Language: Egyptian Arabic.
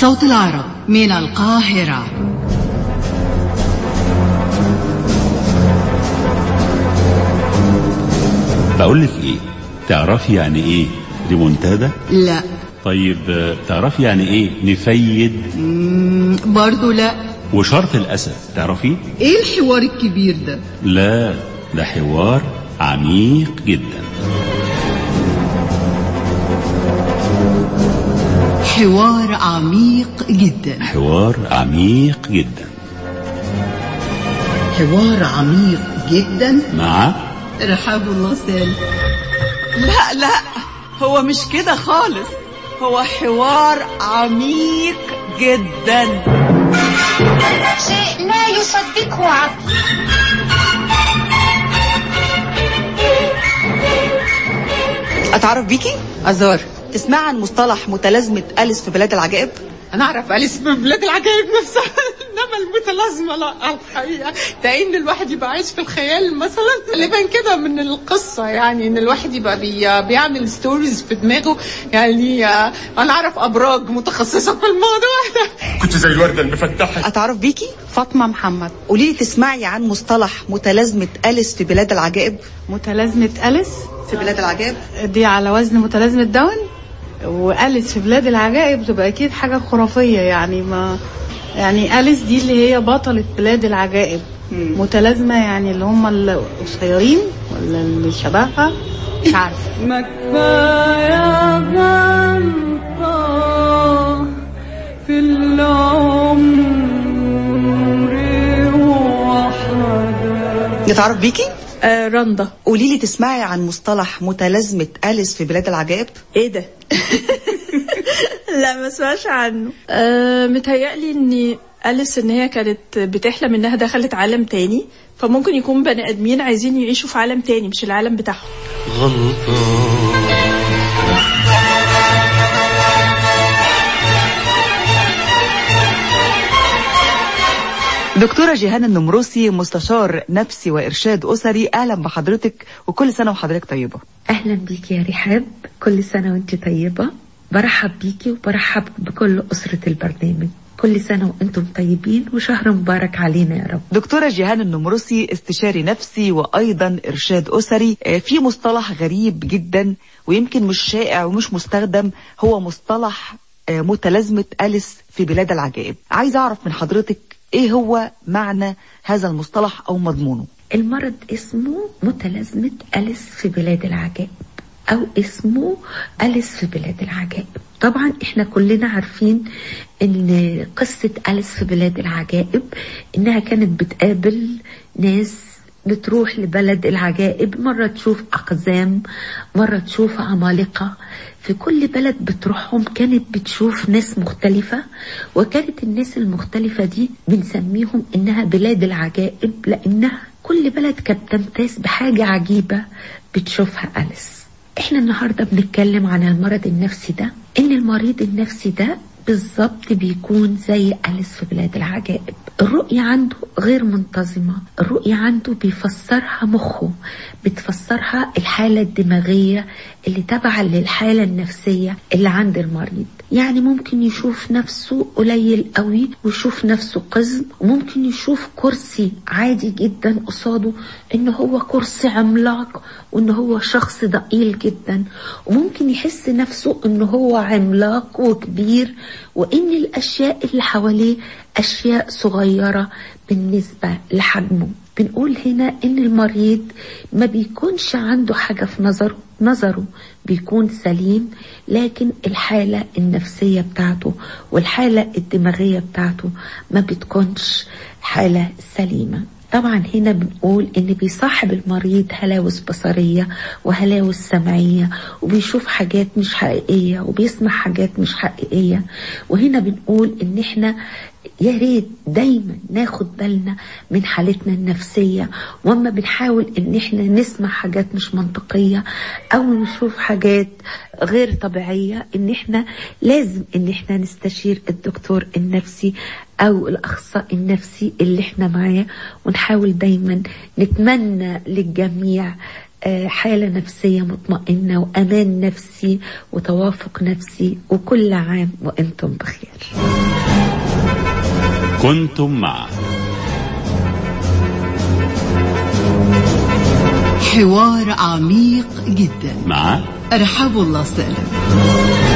صوت العرب من القاهرة بقول لك ايه تعرفي يعني ايه ريمونتادا لا طيب آه، تعرفي يعني ايه نفيد مم، برضو لا وشرط الاسد تعرفي ايه الحوار الكبير ده لا ده حوار عميق جدا حوار عميق جدا حوار عميق جدا حوار عميق جدا مع رحاب الله سالم لا لا هو مش كده خالص هو حوار عميق جدا شيء لا يصدقه عقل اتعرف بيكي ازار تسمع عن مصطلح متلازمة أليس في بلاد العجائب انا اعرف اليس من بلاد العجائب نفسها انما المتلازمه لا الحقيقه ده ان الواحد يبقى عايش في الخيال مثلا غالبا كده من القصه يعني ان الواحد يبقى بي بيعمل ستوريز في دماغه يعني آه، انا اعرف ابراج متخصصه في الموضوع ده كنت زي الوردة المفتحة اتعرف بيكي فاطمة محمد قولي لي تسمعي عن مصطلح متلازمة أليس في بلاد العجائب متلازمة أليس في بلاد العجائب دي على وزن متلازمة داون وأليس في بلاد العجائب تبقى أكيد حاجة خرافية يعني ما يعني أليس دي اللي هي بطلة بلاد العجائب متلازمة يعني اللي هم القصيرين ولا اللي شبهها مش عارفة ما كفاية غلطة في العمر وحدة نتعرف بيكي آه رندا قولي لي تسمعي عن مصطلح متلازمة أليس في بلاد العجائب ايه ده لا ما اسمعش عنه آه متهيألي ان أليس ان هي كانت بتحلم انها دخلت عالم تاني فممكن يكون بني ادمين عايزين يعيشوا في عالم تاني مش العالم بتاعهم دكتورة جيهان النمروسي مستشار نفسي وإرشاد أسري أهلا بحضرتك وكل سنة وحضرتك طيبة اهلا بيكي يا رحاب كل سنه وانت طيبه برحب بيكي وبرحب بكل اسره البرنامج كل سنه وانتم طيبين وشهر مبارك علينا يا رب دكتورة جيهان النمروسي استشاري نفسي وأيضا إرشاد أسري آه، في مصطلح غريب جدا ويمكن مش شائع ومش مستخدم هو مصطلح آه، متلازمة أليس في بلاد العجائب عايز أعرف من حضرتك إيه هو معنى هذا المصطلح أو مضمونه المرض اسمه متلازمه اليس في بلاد العجائب او اسمه اليس في بلاد العجائب طبعا احنا كلنا عارفين ان قصه اليس في بلاد العجائب انها كانت بتقابل ناس بتروح لبلد العجائب مرة تشوف أقزام مرة تشوف عمالقة في كل بلد بتروحهم كانت بتشوف ناس مختلفة وكانت الناس المختلفة دي بنسميهم إنها بلاد العجائب لأنها كل بلد كانت تمتاز بحاجة عجيبة بتشوفها أليس احنا النهاردة بنتكلم عن المرض النفسي ده ان المريض النفسي ده بالظبط بيكون زي أليس في بلاد العجائب الرؤية عنده غير منتظمة الرؤية عنده بيفسرها مخه بتفسرها الحالة الدماغية اللي تبع للحالة النفسية اللي عند المريض يعني ممكن يشوف نفسه قليل قوي ويشوف نفسه قزم وممكن يشوف كرسي عادي جدا قصاده ان هو كرسي عملاق وان هو شخص ضئيل جدا وممكن يحس نفسه ان هو عملاق وكبير وان الاشياء اللي حواليه اشياء صغيرة بالنسبة لحجمه بنقول هنا ان المريض ما بيكونش عنده حاجة في نظره نظره بيكون سليم لكن الحالة النفسية بتاعته والحالة الدماغية بتاعته ما بتكونش حالة سليمة طبعا هنا بنقول ان بيصاحب المريض هلاوس بصرية وهلاوس سمعية وبيشوف حاجات مش حقيقية وبيسمع حاجات مش حقيقية وهنا بنقول ان احنا يا ريت دايما ناخد بالنا من حالتنا النفسية واما بنحاول ان احنا نسمع حاجات مش منطقية او نشوف حاجات غير طبيعية ان احنا لازم ان احنا نستشير الدكتور النفسي او الاخصائي النفسي اللي احنا معاه ونحاول دايما نتمنى للجميع آه، حالة نفسية مطمئنة وأمان نفسي وتوافق نفسي وكل عام وأنتم بخير كنتم مع حوار عميق جدا مع رحاب الله سالم